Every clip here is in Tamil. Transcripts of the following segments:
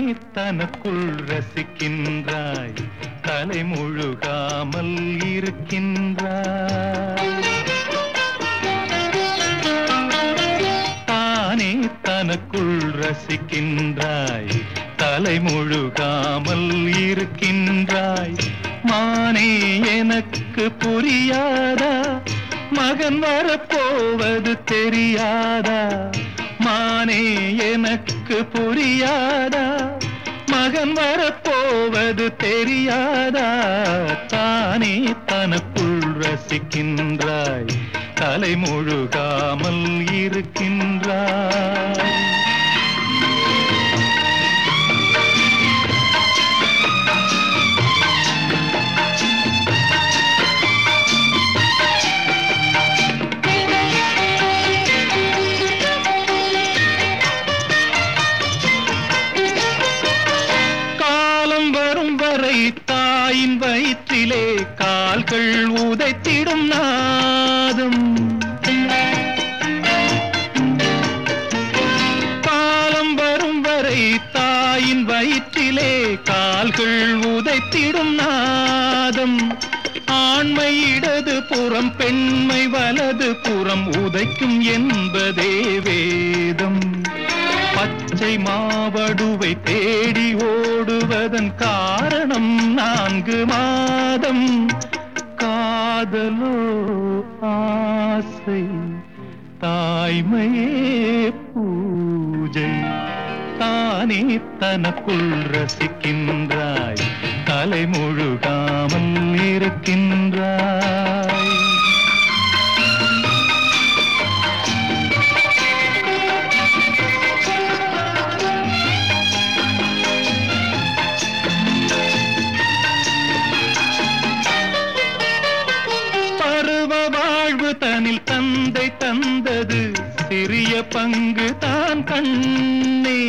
தனக்குள் ரசிக்கின்றாய் தலை முழுகாமல் இருக்கின்றாய் தானே தனக்குள் ரசிக்கின்றாய் தலை முழுகாமல் இருக்கின்றாய் மானே எனக்கு புரியாதா மகன் வரப்போவது தெரியாதா மானே எனக்கு புரியாதா மகன் வரப்போவது தெரியாதா தானே தனக்குள் ரசிக்கின்றாய் தலை முழுகாமல் இருக்கின்றாய் காலம் வரும் வரை தாயின் வயிற்றிலே கால்கள் உதைத்திடும் நாதம் காலம் வரும் வரை தாயின் வயிற்றிலே கால்கள் உதைத்திடும் நாதம் ஆண்மை இடது புறம் பெண்மை வலது புறம் உதைக்கும் என்பதே வேதம் பச்சை மாவடுவை தேடி ஓடுவதன் காரணம் நான்கு மாதம் காதலோ ஆசை தாய்மையே பூஜை தானே தனக்குள் ரசிக்கின்றாய் தலை முழுகாமல் இருக்கின்றாய் பருவ வாழ்வு தனில் தந்தை தந்தது சிறிய பங்கு தான் கண்ணே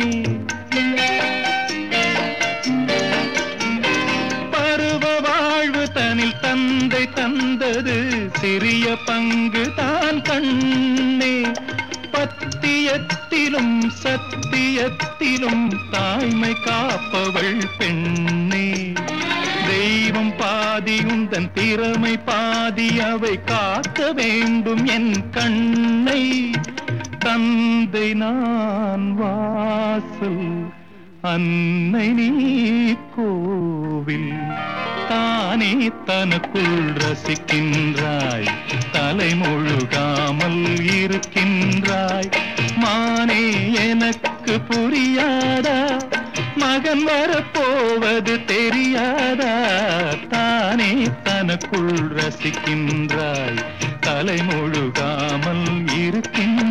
பருவ வாழ்வு தனில் தந்தை தந்தது சிறிய பங்கு தான் கண்ணே பத்தியத்திலும் சத்தியத்திலும் தாய்மை காப்பவள் பெண்ணே தெய்வம் பாதி உந்தன் திறமை பாதி அவை காக்க வேண்டும் என் கண்ணை தந்தை நான் வாசல் அன்னை நீ கோவில் தானே தனக்குள் ரசிக்கின்றாய் தலை முழுகாமல் இருக்கின்றாய் மானே எனக்கு புரியாதா மகன் வரப்போவது தெரியாதா தானே தனக்குள் ரசிக்கின்றாய் தலை முழுகாமல் இருக்கின்றாய்